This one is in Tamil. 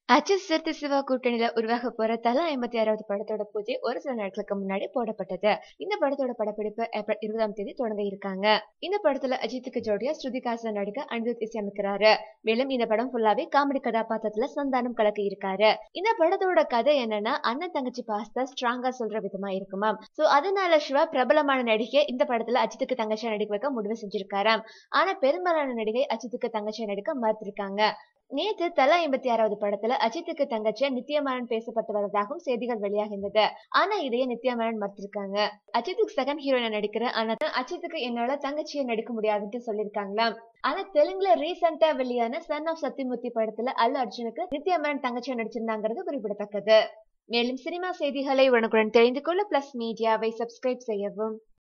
அஜித் சிறுத்தை சிவா கூட்டணியில உருவாக போற தலா ஐம்பத்தி ஆறாவது படத்தோட பூஜை ஒரு சில நாட்களுக்கு முன்னாடி போடப்பட்டது இந்த படத்தோட படப்பிடிப்பு ஏப்ரல் இருபதாம் தேதி தொடங்க இருக்காங்க இந்த படத்துல அஜித்துக்கு ஜோடியா ஸ்ருதிகாசன் நடிக்க அனிருத் இசையமைக்கிறாரு மேலும் இந்த படம் ஃபுல்லாவே காமெடி கதாபாத்திரத்துல சந்தானம் கலக்கி இருக்காரு இந்த படத்தோட கதை என்னன்னா அண்ணன் தங்கச்சி பாஸ்தா ஸ்ட்ராங்கா சொல்ற விதமா இருக்குமாம் சோ அதனால சிவா பிரபலமான நடிகை இந்த படத்துல அஜித்துக்கு தங்கச்சியா நடிக்க வைக்க முடிவு செஞ்சிருக்காராம் ஆனா பெரும்பாலான நடிகை அஜித்துக்கு தங்கச்சியா நடிக்க மறுத்திருக்காங்க நேத்து தலா எண்பத்தி ஆறாவது படத்துல அஜித்துக்கு தங்கச்சியா நித்யமேனன் பேசப்பட்டு வருவதாகவும் செய்திகள் வெளியாகிருந்தது ஆனா இதையே நித்யமேனன் மறுத்திருக்காங்க அஜித்துக்கு செகண்ட் ஹீரோயினா நடிக்கிற ஆனா அஜித்துக்கு என்னால தங்கச்சியை நடிக்க முடியாதுன்னு சொல்லியிருக்காங்களாம் ஆனா தெலுங்குல ரீசெண்டா வெளியான சன் ஆஃப் சத்தியமூர்த்தி படத்துல அல்லு அர்ஜுனுக்கு நித்யமேனன் தங்கச்சியா நடிச்சிருந்தாங்கிறது குறிப்பிடத்தக்கது மேலும் சினிமா செய்திகளை உடனுக்குடன் தெரிந்து கொள்ள பிளஸ் மீடியாவை சப்ஸ்கிரைப் செய்யவும்